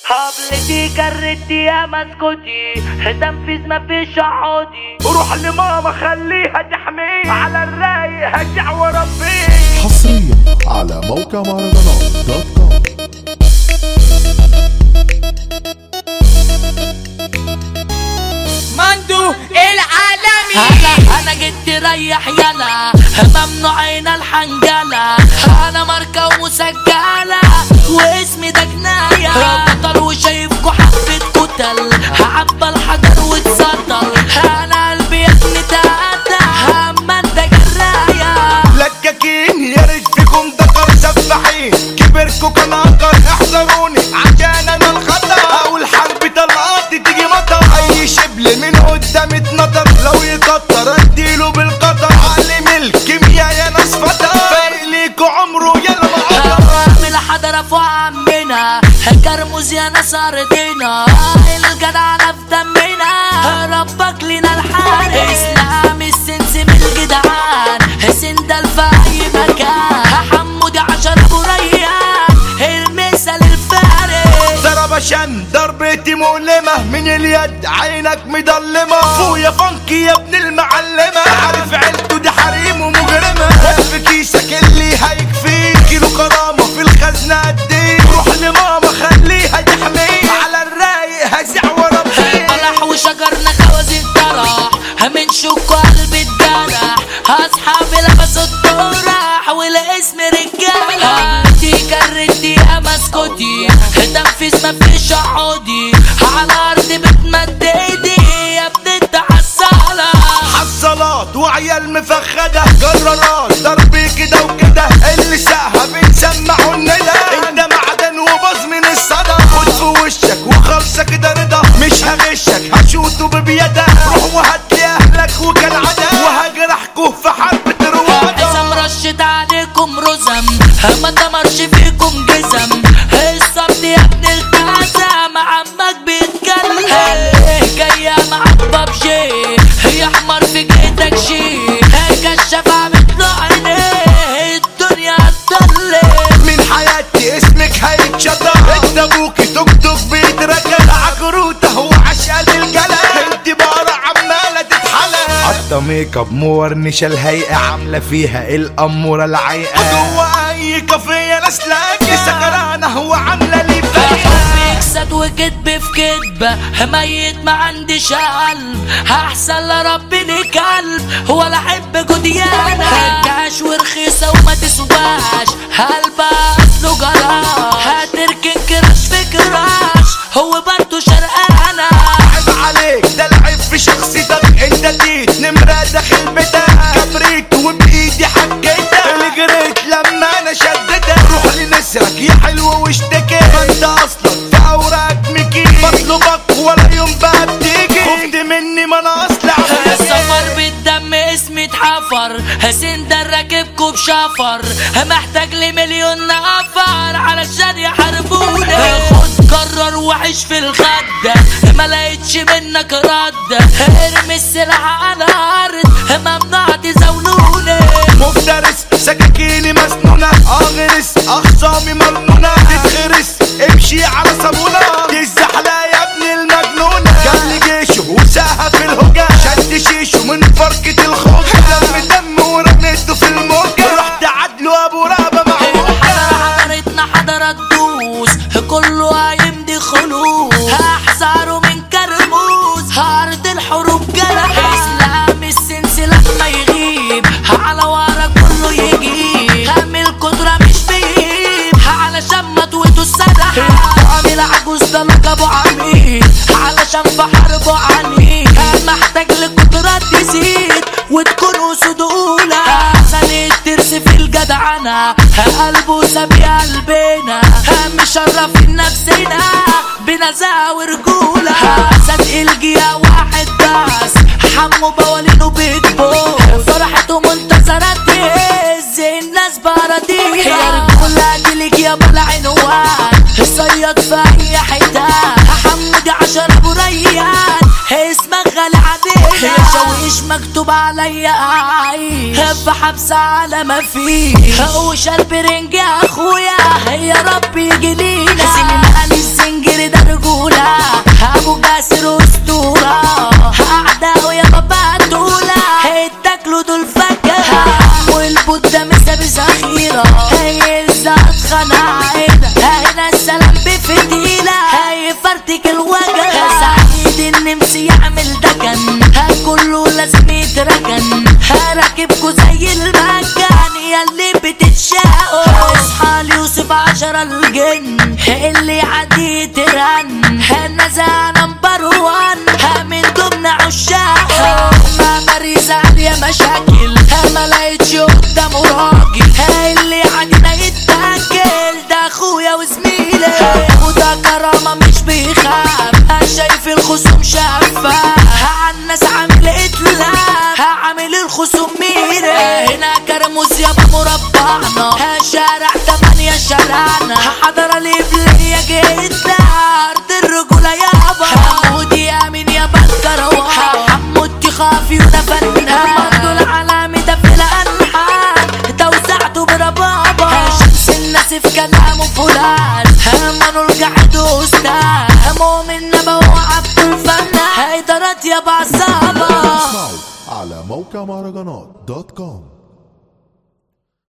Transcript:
قبلتي كرتي يا مسكوتي تنفيذ مفيش عادي روح لماما خليها تحميه على الرايق هجع وربيه حصريا على موقع مهرجانات دوت كوم مندو العالمي انا انا جيت تريح يلا ممنوعين الحنجلة انا ماركة ومسجلة واسمي ده جناية بطل وشايفكوا حبة كتل هعبى الحجر واتسطل انا قلبي يا ابني تقطع اما انت جراية لكاكين يا ريت فيكم دكر سفاحين كبركوا كان عقر احذروني عشان انا الخطر اول حرب طلقات تيجي مطر اي شبل من قدام اتنطر لو يكتر اديله بالقطر علم الكيمياء يا ناس فتر فارق ليكوا عمره يلا ما اعمل حضرة فوق عمنا كرموز يا ناس ارضنا الجدع في دمنا ربك لنا الحارس اسلام السنس من الجدعان سندل في اي مكان حمودي عشر بريان المثل الفارس ضرب شن ضربتي مؤلمة من اليد عينك مضلمة فويا فانكي يا ابن المعلمة عارف عيلته دي حريم ومجرمة في كيسك اللي هيكفيك كيلو كرامة في الخزنة قديك روح لماما خليها تحميك على الرايق هزع وربيك طلع وشجرنا خوازيق طرح من شوك قلبي اتجرح اصحابي لبسوا الطرح والاسم رجاله دي كرتي يا مسكوتي تنفيذ مفيش عودي على الارض بتمد ايدي يا ابن التحصاله حصلات وعيال مفخدة جرارات ضرب كده وكده اللي ساها بنسمعه الندى انت معدن وباظ من الصدى خد في وشك وخلصة كده رضا مش هغشك هشوته ببيدك روح وهات لي اهلك وكالعادة وهجرحكوا في حرب اذا تروادة مرشت عليكم رزم ما تمرش فيكم جزم الصبت يا ابن التعزم عمك بيتكلم جاية مع بابجي يحمر في جيتك شي كشف عملت له عينيه الدنيا هتضلم من حياتي اسمك هيتشطر انت ابوكي توك توك بيتركن عجروته وعشقة الجلال انت بقرة عمالة تتحلى حاطة ميك اب مورنشة الهيئة عاملة فيها الأمورة العيقة جوه أي كافيه ناس لاقي سكرانة هو عاملة لي حب يكسد وكدب في كدبة ميت ما عنديش قلب احسن لربني كلب ولا احب جديانة كاش ورخيصة وما تسواش قلب اصله جراش هتركن كراش في كراش هو برضه شرقانة عيب عليك ده العيب في شخصيتك انت ديت نمرة داخل بيتك كبريت وبايدي حكيتك اللي جريت لما انا شدتك روح لنسرك يا حلو واشتكي ما انت اصلا في اوراق مكي بطلبك ولا يوم بقى بتيجي خفت مني ما انا اصلا السفر بالدم اسمي اتحفر سندر راكبكوا بشفر محتاج لي مليون نفر علشان يحاربوني خد قرر وعيش في الخدة ما لقيتش منك رد ارمي السلاح على الارض ممنوع تزاولوني مفترس سكاكيني مسنونة اغرس اخصامي مجنونة تتخرس امشي على صابونة تزحلق يا ابن المجنونة جل جيشه وساها في الهجة شد شيشه من فركة الخوجة دم دم ورميته في الموجة رحت عدله ابو رقبة معوجة حضرتنا حضرت دوس كله هيمضي خلوص هحذره من كرموز ارض الحروب جرح اسلام السنس لما يغيب على ورا كله يجيب هم القدرة مش بيجيب علشان مطوته السدح عامل عجوز ده لقبه عميد علشان في حربه عنيد محتاج لقدرات تزيد وتكون اسود اولى احسن الترس في الجدعنة قلبه سابي قلبنا مشرف نفسنا بنزاهة ورجولة صدق الجيا واحد بس حمو بوالينه بيكبر فرحته منتصرة تهز الناس باراديس يا رجولة دي ليك يا بلا عنوان صياد في اي حتة حمودي عشر ابو ريان اسمك غالي علينا شويش مكتوب عليا عين في حبس على ما فيه وشرب رنج يا اخويا يا رب يجي لينا سنين قال السنجر ده هجيبكوا زي المكان ياللي بتتشاقوا اصحى ليوسف عشرة الجن اللي يعدي ترن النزع نمبر وان من ضمن عشاقه ما مريض عليا مشاكل ما لقيتش قدامه راجل اللي عندنا يتاكل ده اخويا وزميلي وده كرامة مش بيخاف شايف الخصوم شفاف عالناس عامل اتلاف عامل الخصوم ميري هنا كرموز يابا مربعنا شارع تمانية شارعنا حضر الإبلية جدا أرض الرجولة يابا حمود يامين يابا الكروان حمود تخافي وده فنان برضو العالمي ده في الأنحاء توسعته بربابا شمس الناس في كلامه فلان همانو القعد أستاذ مؤمن نبا وعبد الفنان هيدرت يا بعصابة اسمعوا على موقع مهرجانات دوت كوم